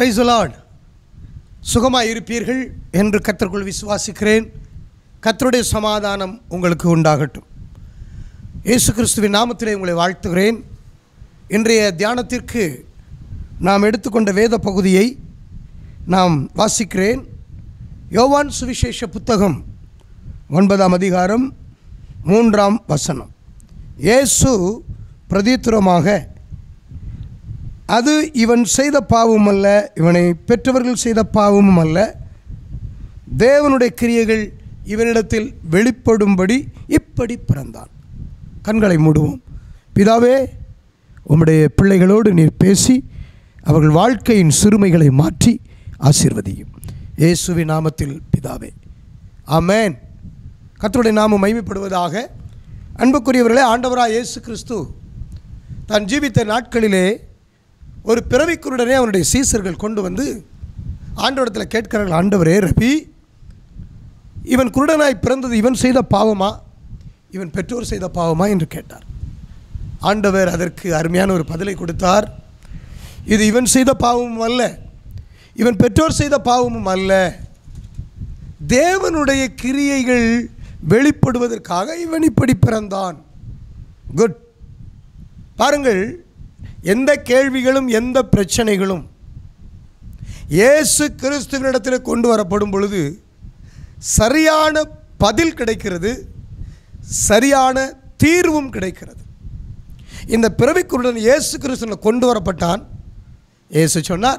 price Lord சுகமாக இருப்பீர்கள் என்று கத்தருக்குள் விசுவாசிக்கிறேன் கத்தருடைய சமாதானம் உங்களுக்கு உண்டாகட்டும் இயேசு கிறிஸ்துவின் நாமத்திலே உங்களை வாழ்த்துகிறேன் இன்றைய தியானத்திற்கு நாம் எடுத்துக்கொண்ட வேத பகுதியை நாம் வாசிக்கிறேன் யோவான் சுவிசேஷ புத்தகம் ஒன்பதாம் அதிகாரம் மூன்றாம் வசனம் இயேசு பிரதித்துரமாக அது இவன் செய்த பாவம் அல்ல இவனை பெற்றவர்கள் செய்த பாவமும் அல்ல தேவனுடைய கிரியைகள் இவனிடத்தில் வெளிப்படும்படி இப்படி பிறந்தான் கண்களை மூடுவோம் பிதாவே உம்முடைய பிள்ளைகளோடு நீர் பேசி அவர்கள் வாழ்க்கையின் சிறுமைகளை மாற்றி ஆசீர்வதியும் இயேசுவின் நாமத்தில் பிதாவே ஆமென் கர்த்தருடைய நாமம் மைமைப்படுவதாக அன்புக்குரியவர்களே ஆண்டவராக இயேசு கிறிஸ்து தான் ஜீவித்த நாட்களிலே ஒரு பிறவிக்குருடனே அவனுடைய சீசர்கள் கொண்டு வந்து ஆண்டவரத்தில் கேட்கிறார்கள் ஆண்டவரே ரபி இவன் குருடனாய் பிறந்தது இவன் செய்த பாவமா இவன் பெற்றோர் செய்த பாவமா என்று கேட்டார் ஆண்டவர் அதற்கு அருமையான ஒரு பதிலை கொடுத்தார் இது இவன் செய்த பாவமும் அல்ல இவன் பெற்றோர் செய்த பாவமும் அல்ல தேவனுடைய கிரியைகள் வெளிப்படுவதற்காக இவன் இப்படி பிறந்தான் குட் பாருங்கள் எந்த கேள்விகளும் எந்த பிரச்சனைகளும் இயேசு கிறிஸ்துவனிடத்தில் கொண்டு வரப்படும் பொழுது சரியான பதில் கிடைக்கிறது சரியான தீர்வும் கிடைக்கிறது இந்த பிறவிக்குருடன் இயேசு கிறிஸ்துவில் கொண்டு வரப்பட்டான் இயேசு சொன்னார்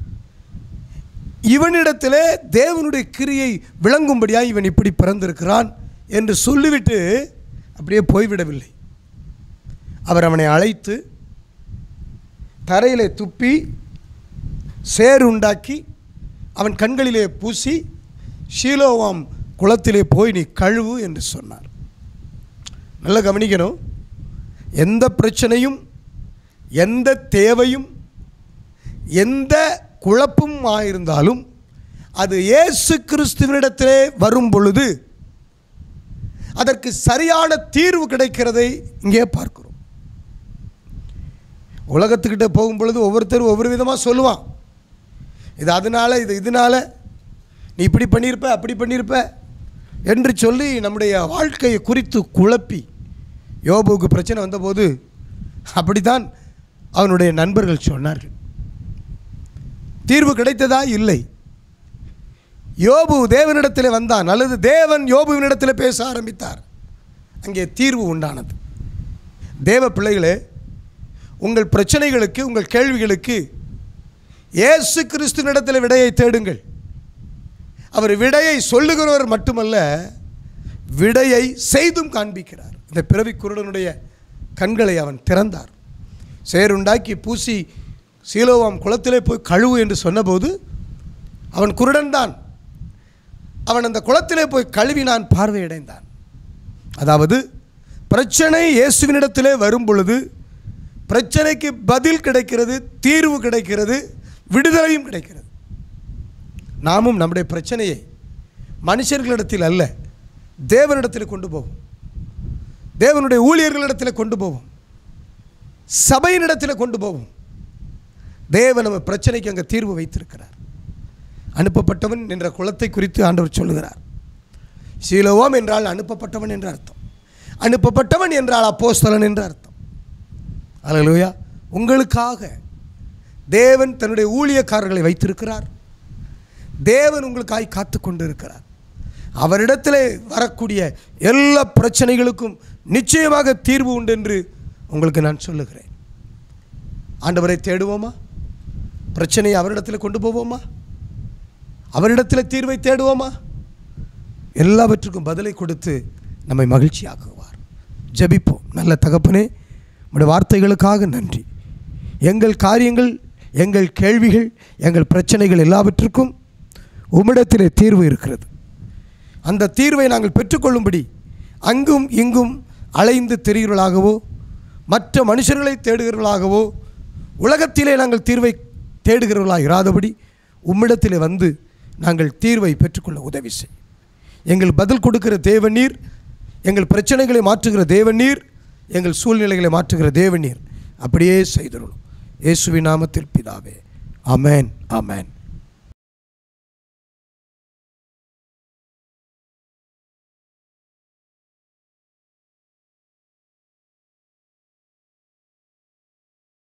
இவனிடத்திலே தேவனுடைய கிரியை விளங்கும்படியாக இவன் இப்படி பிறந்திருக்கிறான் என்று சொல்லிவிட்டு அப்படியே போய்விடவில்லை அவர் அவனை அழைத்து தரையிலே துப்பி சேறு உண்டாக்கி அவன் கண்களிலே பூசி ஷீலோவாம் குளத்திலே போய் நீ கழுவு என்று சொன்னார் நல்லா கவனிக்கணும் எந்த பிரச்சனையும் எந்த தேவையும் எந்த குழப்பம் ஆயிருந்தாலும் அது இயேசு கிறிஸ்துவனிடத்திலே வரும் பொழுது அதற்கு சரியான தீர்வு கிடைக்கிறதை இங்கே பார்க்கிறோம் உலகத்துக்கிட்ட போகும் பொழுது ஒவ்வொருத்தரும் ஒவ்வொரு விதமாக சொல்லுவான் இது அதனால் இது இதனால் நீ இப்படி பண்ணியிருப்ப அப்படி பண்ணியிருப்ப என்று சொல்லி நம்முடைய வாழ்க்கையை குறித்து குழப்பி யோபுவுக்கு பிரச்சனை வந்தபோது அப்படித்தான் அவனுடைய நண்பர்கள் சொன்னார்கள் தீர்வு கிடைத்ததா இல்லை யோபு தேவனிடத்தில் வந்தான் அல்லது தேவன் யோபுவினிடத்தில் பேச ஆரம்பித்தார் அங்கே தீர்வு உண்டானது தேவ பிள்ளைகளே உங்கள் பிரச்சனைகளுக்கு உங்கள் கேள்விகளுக்கு இயேசு கிறிஸ்துவனிடத்தில் விடையை தேடுங்கள் அவர் விடையை சொல்லுகிறவர் மட்டுமல்ல விடையை செய்தும் காண்பிக்கிறார் இந்த பிறவி குருடனுடைய கண்களை அவன் திறந்தார் சேருண்டாக்கி பூசி சீலோவாம் குளத்திலே போய் கழுவு என்று சொன்னபோது அவன் குருடன்தான் அவன் அந்த குளத்திலே போய் கழுவினான் பார்வையடைந்தான் அதாவது பிரச்சனை இயேசுவினிடத்திலே வரும் பொழுது பிரச்சனைக்கு பதில் கிடைக்கிறது தீர்வு கிடைக்கிறது விடுதலையும் கிடைக்கிறது நாமும் நம்முடைய பிரச்சனையை மனுஷர்களிடத்தில் அல்ல தேவனிடத்தில் கொண்டு போவோம் தேவனுடைய ஊழியர்களிடத்தில் கொண்டு போவோம் சபையினிடத்தில் கொண்டு போவோம் தேவன் நம்ம பிரச்சனைக்கு அங்கே தீர்வு வைத்திருக்கிறார் அனுப்பப்பட்டவன் என்ற குலத்தை குறித்து ஆண்டவர் சொல்லுகிறார் சீலோவாம் என்றால் அனுப்பப்பட்டவன் என்ற அர்த்தம் அனுப்பப்பட்டவன் என்றால் அப்போஸ்தலன் என்ற அர்த்தம் அல்லேலூயா உங்களுக்காக தேவன் தன்னுடைய ஊழியக்காரர்களை வைத்திருக்கிறார் தேவன் உங்களுக்காய் காத்து கொண்டு இருக்கிறார் அவரிடத்தில் வரக்கூடிய எல்லா பிரச்சனைகளுக்கும் நிச்சயமாக தீர்வு உண்டு என்று உங்களுக்கு நான் சொல்லுகிறேன் ஆண்டவரை தேடுவோமா பிரச்சனையை அவரிடத்தில் கொண்டு போவோமா அவரிடத்தில் தீர்வை தேடுவோமா எல்லாவற்றுக்கும் பதிலை கொடுத்து நம்மை மகிழ்ச்சியாக்குவார் ஜெபிப்போம் நல்ல தகப்பனே உடைய வார்த்தைகளுக்காக நன்றி எங்கள் காரியங்கள் எங்கள் கேள்விகள் எங்கள் பிரச்சனைகள் எல்லாவற்றுக்கும் உம்மிடத்திலே தீர்வு இருக்கிறது அந்த தீர்வை நாங்கள் பெற்றுக்கொள்ளும்படி அங்கும் இங்கும் அலைந்து தெரிகிறவர்களாகவோ மற்ற மனுஷர்களை தேடுகிறவர்களாகவோ உலகத்திலே நாங்கள் தீர்வை தேடுகிறவர்களாக இராதபடி உம்மிடத்திலே வந்து நாங்கள் தீர்வை பெற்றுக்கொள்ள உதவி செய் எங்கள் பதில் கொடுக்கிற தேவநீர் எங்கள் பிரச்சனைகளை மாற்றுகிற தேவநீர் எங்கள் சூழ்நிலைகளை மாற்றுகிற தேவநீர் அப்படியே செய்தருளும் இயேசுவின் நாமத்தில் பிதாவே அமேன் அமேன்